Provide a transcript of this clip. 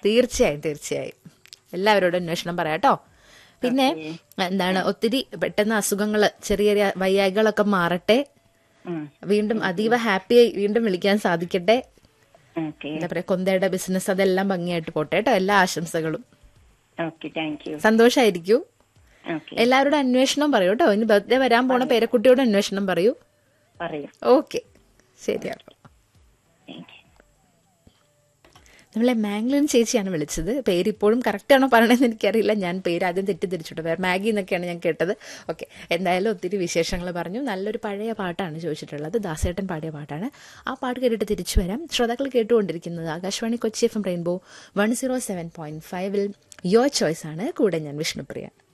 തീർച്ചയായും തീർച്ചയായും എല്ലാവരോടും അന്വേഷണം പറയാട്ടോ പിന്നെ എന്താണ് ഒത്തിരി പെട്ടെന്ന് അസുഖങ്ങൾ ചെറിയ ചെറിയ വയ്യായികളൊക്കെ മാറട്ടെ ഉം. വീണ്ടും അതീവ ഹാപ്പിയായി വീണ്ടും വിളിക്കാൻ സാധിക്കട്ടെ ഓക്കെ എന്താ പറയാ കൊന്തയുടെ ബിസിനസ് അതെല്ലാം ഭംഗിയായിട്ട് പോട്ടെ കേട്ടോ എല്ലാ ആശംസകളും ഓക്കെ താങ്ക് യു സന്തോഷായിരിക്കൂ ഓക്കെ എല്ലാവരോടും അന്വേഷണം പറയൂ കേട്ടോ ഇനി ബർത്ത്ഡേ വരാൻ പോണ പേരക്കുട്ടിയോട് അന്വേഷണം പറയൂ പറയൂ ഓക്കെ ശരിയാണ് താങ്ക് യു നമ്മളെ മാംഗ്ലൂൻ ചേച്ചിയാണ് വിളിച്ചത് പേര് ഇപ്പോഴും കറക്റ്റ് ആണോ പറയണമെന്ന് എനിക്കറിയില്ല ഞാൻ പേര് ആദ്യം തെറ്റിദ്ധരിച്ചിട്ട് വേറെ മാഗി എന്നൊക്കെയാണ് ഞാൻ കേട്ടത് ഓക്കെ എന്തായാലും ഒത്തിരി വിശേഷങ്ങൾ പറഞ്ഞു നല്ലൊരു പഴയ പാട്ടാണ് ചോദിച്ചിട്ടുള്ളത് ദാസേട്ടൻ പാടിയ പാട്ടാണ് ആ പാട്ട് കേട്ടിട്ട് തിരിച്ചു വരാം ശ്രോതാക്കൾ കേട്ടുകൊണ്ടിരിക്കുന്നത് Akashvani Kochi F M rainbow one zero seven point ഫൈവിൽ യുവർ ചോയ്സ് ആണ് കൂടെ ഞാൻ വിഷ്ണുപ്രിയ